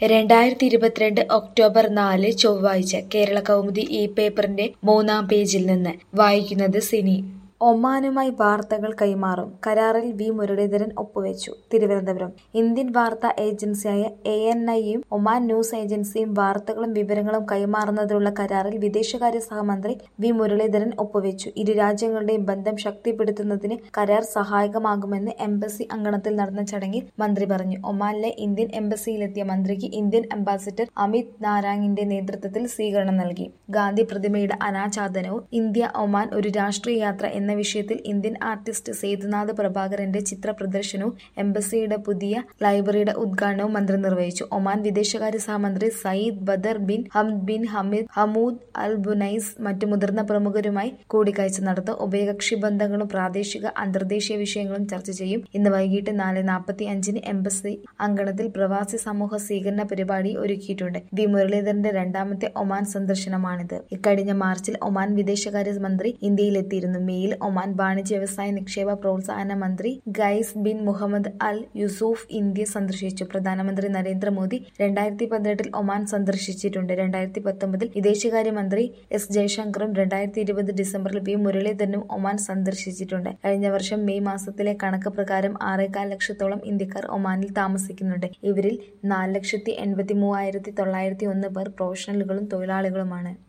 രണ്ടായിരത്തി ഇരുപത്തിരണ്ട് ഒക്ടോബർ നാല് ചൊവ്വാഴ്ച കേരള കൗമുദി ഈ പേപ്പറിന്റെ മൂന്നാം പേജിൽ നിന്ന് വായിക്കുന്നത് സിനി ഒമാനുമായി വാർത്തകൾ കൈമാറും കരാറിൽ വി മുരളീധരൻ ഒപ്പുവെച്ചു തിരുവനന്തപുരം ഇന്ത്യൻ വാർത്താ ഏജൻസിയായ എ എൻ ഐയും ഒമാൻ ന്യൂസ് ഏജൻസിയും വാർത്തകളും വിവരങ്ങളും കൈമാറുന്നതിനുള്ള കരാറിൽ വിദേശകാര്യ സഹമന്ത്രി വി മുരളീധരൻ ഒപ്പുവെച്ചു ഇരു രാജ്യങ്ങളുടെയും ബന്ധം ശക്തിപ്പെടുത്തുന്നതിന് കരാർ സഹായകമാകുമെന്ന് എംബസി അങ്കണത്തിൽ നടന്ന ചടങ്ങിൽ മന്ത്രി പറഞ്ഞു ഒമാനിലെ ഇന്ത്യൻ എംബസിയിലെത്തിയ മന്ത്രിക്ക് ഇന്ത്യൻ അംബാസിഡർ അമിത് നാരാങ്ങിന്റെ നേതൃത്വത്തിൽ സ്വീകരണം നൽകി ഗാന്ധി പ്രതിമയുടെ അനാച്ഛാദനവും ഇന്ത്യ ഒമാൻ ഒരു രാഷ്ട്രീയ യാത്ര എന്ന വിഷയത്തിൽ ഇന്ത്യൻ ആർട്ടിസ്റ്റ് സേതുനാഥ് പ്രഭാകരന്റെ ചിത്ര പ്രദർശനവും എംബസിയുടെ പുതിയ ലൈബ്രറിയുടെ ഉദ്ഘാടനവും മന്ത്രി നിർവഹിച്ചു ഒമാൻ വിദേശകാര്യ സഹമന്ത്രി Sayyid Badr bin Hamad bin Hamid Hamood Al ബുനൈസ് മറ്റു മുതിർന്ന പ്രമുഖരുമായി കൂടിക്കാഴ്ച നടത്തും ഉഭയകക്ഷി ബന്ധങ്ങളും പ്രാദേശിക അന്തർദേശീയ വിഷയങ്ങളും ചർച്ച ചെയ്യും ഇന്ന് വൈകിട്ട് നാല് നാൽപ്പത്തി അഞ്ചിന് എംബസി അങ്കണത്തിൽ പ്രവാസി സമൂഹ സ്വീകരണ പരിപാടി ഒരുക്കിയിട്ടുണ്ട് വി മുരളീധരന്റെ രണ്ടാമത്തെ ഒമാൻ സന്ദർശനമാണിത് ഇക്കഴിഞ്ഞ മാർച്ചിൽ ഒമാൻ വിദേശകാര്യ മന്ത്രി ഇന്ത്യയിലെത്തിയിരുന്നു മേയിൽ ഒമാൻ വാണിജ്യ വ്യവസായ നിക്ഷേപ പ്രോത്സാഹന മന്ത്രി ഗൈസ് ബിൻ മുഹമ്മദ് അൽ യൂസൂഫ് ഇന്ത്യ സന്ദർശിച്ചു പ്രധാനമന്ത്രി നരേന്ദ്രമോദി രണ്ടായിരത്തി പതിനെട്ടിൽ ഒമാൻ സന്ദർശിച്ചിട്ടുണ്ട് രണ്ടായിരത്തി പത്തൊമ്പതിൽ വിദേശകാര്യമന്ത്രി എസ് ജയശങ്കറും രണ്ടായിരത്തി ഇരുപത് ഡിസംബറിൽ വി മുരളീധരനും ഒമാൻ സന്ദർശിച്ചിട്ടുണ്ട് കഴിഞ്ഞ വർഷം മെയ് മാസത്തിലെ കണക്ക് പ്രകാരം ആറേകാൽ ലക്ഷത്തോളം ഇന്ത്യക്കാർ ഒമാനിൽ താമസിക്കുന്നുണ്ട് ഇവരിൽ നാല് ലക്ഷത്തി എൺപത്തി മൂവായിരത്തി തൊള്ളായിരത്തി ഒന്ന് പേർ പ്രൊഫഷണലുകളും തൊഴിലാളികളുമാണ്